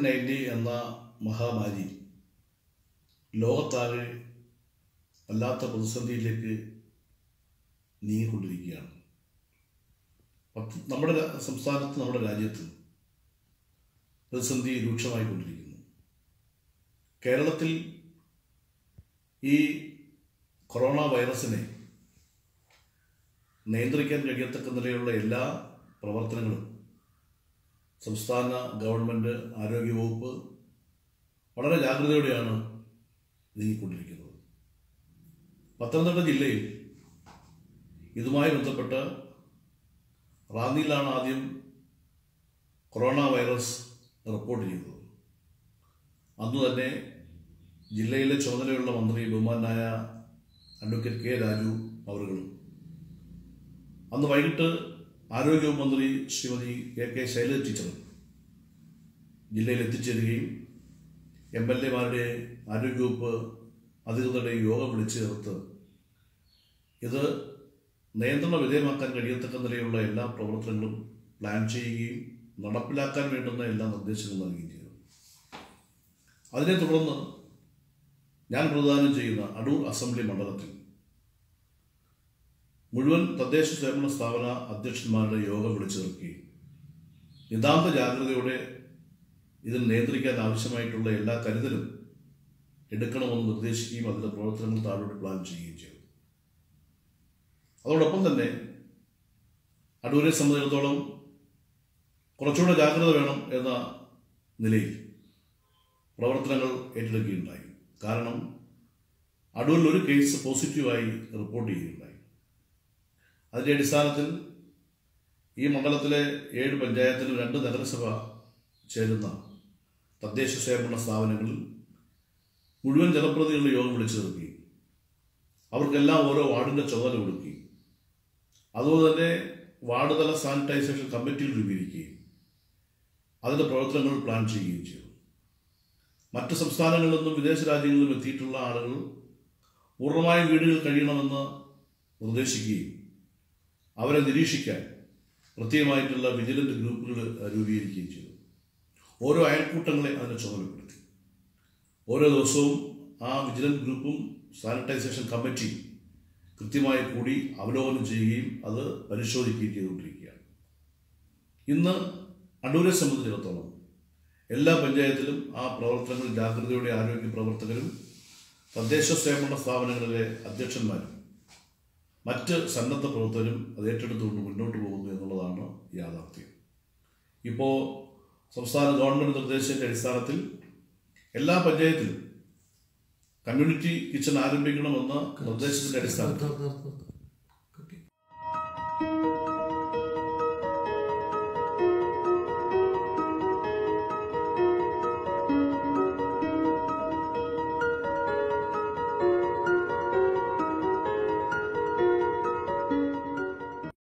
Covid nineteen എന്ന മഹാമാരി ലോകത്താകെ വല്ലാത്ത പ്രതിസന്ധിയിലേക്ക് നീങ്ങിക്കൊണ്ടിരിക്കുകയാണ് പത്ത് നമ്മുടെ രാ- സംസ്ഥാനത്ത് നമ്മുടെ രാജ്യത്ത് പ്രതിസന്ധി രൂക്ഷമായിക്കൊണ്ടിരിക്കുന്നു കേരളത്തിൽ ഈ കൊറോണ വൈറസിനെ നിയന്ത്രിക്കാൻ കഴിയത്തക്ക നിലയിലുള്ള എല്ലാ പ്രവർത്തനങ്ങളും സംസ്ഥാന ഗവൺമെൻറ് ആരോഗ്യവകുപ്പ് വളരെ ജാഗ്രതയോടെയാണ് നീങ്ങിക്കൊണ്ടിരിക്കുന്നത് പത്തനംതിട്ട ജില്ലയിൽ ഇതുമായി ബന്ധപ്പെട്ട് റാന്നിയിലാണ് ആദ്യം കൊറോണ വൈറസ് റിപ്പോർട്ട് ചെയ്തത് അന്ന് തന്നെ ജില്ലയിലെ ചുമതലയുള്ള മന്ത്രി ബഹുമാനായ അഡ്വക്കേറ്റ് കെ രാജു അവറുകളും അന്ന് വൈകിട്ട് ആരോഗ്യ മന്ത്രി ശ്രീമതി എ കെ ശൈലജ ടീച്ചറും ജില്ലയിൽ എത്തിച്ചേരുകയും എം എൽ എമാരുടെ ആരോഗ്യവകുപ്പ് അധികൃതരുടെ യോഗം വിളിച്ചു ചേർത്ത് ഇത് നിയന്ത്രണ വിധേയമാക്കാൻ കഴിയത്തക്ക നിലയിലുള്ള എല്ലാ പ്രവർത്തനങ്ങളും പ്ലാൻ ചെയ്യുകയും നടപ്പിലാക്കാൻ വേണ്ടുന്ന എല്ലാ നിർദ്ദേശങ്ങളും നൽകുകയും ചെയ്തു അതിനെ തുടർന്ന് ഞാൻ പ്രദാനം ചെയ്യുന്ന അടൂർ അസംബ്ലി മണ്ഡലത്തിൽ മുഴുവൻ തദ്ദേശ സ്വയംഭരണ സ്ഥാപന അധ്യക്ഷന്മാരുടെ യോഗം വിളിച്ചു ചേർക്കുകയും നിതാന്ത ജാഗ്രതയോടെ ഇതിൽ നിയന്ത്രിക്കാൻ ആവശ്യമായിട്ടുള്ള എല്ലാ കരുതലും എടുക്കണമെന്ന് നിർദ്ദേശിക്കുകയും അതിൻ്റെ പ്രവർത്തനങ്ങൾ താഴോട്ട് പ്ലാൻ ചെയ്യുകയും ചെയ്തു അതോടൊപ്പം തന്നെ അടൂരെ സംബന്ധിച്ചിടത്തോളം കുറച്ചുകൂടെ ജാഗ്രത വേണം എന്ന നിലയിൽ പ്രവർത്തനങ്ങൾ ഏറ്റെടുക്കുകയുണ്ടായി കാരണം അടൂരിൽ ഒരു കേസ് പോസിറ്റീവായി റിപ്പോർട്ട് ചെയ്യുകയുണ്ടായി അതിൻ്റെ അടിസ്ഥാനത്തിൽ ഈ മണ്ഡലത്തിലെ ഏഴ് പഞ്ചായത്തിലും രണ്ട് നഗരസഭ ചേരുന്ന തദ്ദേശ സ്വയംഭരണ സ്ഥാപനങ്ങളിൽ മുഴുവൻ ജനപ്രതിനിധികളുടെ യോഗം വിളിച്ചു ചേർക്കുകയും അവർക്കെല്ലാം ഓരോ വാർഡിൻ്റെ ചുമതല കൊടുക്കുകയും അതുപോലെ തന്നെ വാർഡ് തല സാനിറ്റൈസേഷൻ കമ്മിറ്റികൾ രൂപീകരിക്കുകയും അതിൻ്റെ പ്രവർത്തനങ്ങൾ പ്ലാൻ ചെയ്യുകയും ചെയ്തു മറ്റ് സംസ്ഥാനങ്ങളിൽ നിന്നും വിദേശ രാജ്യങ്ങളിൽ നിന്നും എത്തിയിട്ടുള്ള ആളുകൾ പൂർണ്ണമായും വീടുകളിൽ കഴിയണമെന്ന് നിർദ്ദേശിക്കുകയും അവരെ നിരീക്ഷിക്കാൻ പ്രത്യേകമായിട്ടുള്ള വിജിലൻ്റ് ഗ്രൂപ്പുകൾ രൂപീകരിക്കുകയും ചെയ്തു ഓരോ അയൽക്കൂട്ടങ്ങളെ അതിനെ ചുമതലപ്പെടുത്തി ഓരോ ദിവസവും ആ വിജിലൻറ്റ് ഗ്രൂപ്പും സാനിറ്റൈസേഷൻ കമ്മിറ്റി കൃത്യമായി കൂടി അവലോകനം ചെയ്യുകയും അത് പരിശോധിക്കുകയും ചെയ്തുകൊണ്ടിരിക്കുകയാണ് ഇന്ന് അടൂരെ സംബന്ധിച്ചിടത്തോളം എല്ലാ പഞ്ചായത്തിലും ആ പ്രവർത്തനങ്ങൾ ജാഗ്രതയോടെ ആരോഗ്യ പ്രവർത്തകരും തദ്ദേശ സ്വയംഭരണ സ്ഥാപനങ്ങളിലെ അധ്യക്ഷന്മാരും മറ്റ് സന്നദ്ധ പ്രവർത്തകരും അത് ഏറ്റെടുത്തുകൊണ്ട് മുന്നോട്ട് പോകുന്നു എന്നുള്ളതാണ് യാഥാർത്ഥ്യം ഇപ്പോൾ സംസ്ഥാന ഗവൺമെൻറ് നിർദ്ദേശത്തിൻ്റെ അടിസ്ഥാനത്തിൽ എല്ലാ പഞ്ചായത്തിലും കമ്മ്യൂണിറ്റി കിച്ചൺ ആരംഭിക്കണമെന്ന നിർദ്ദേശത്തിൻ്റെ അടിസ്ഥാനത്തിൽ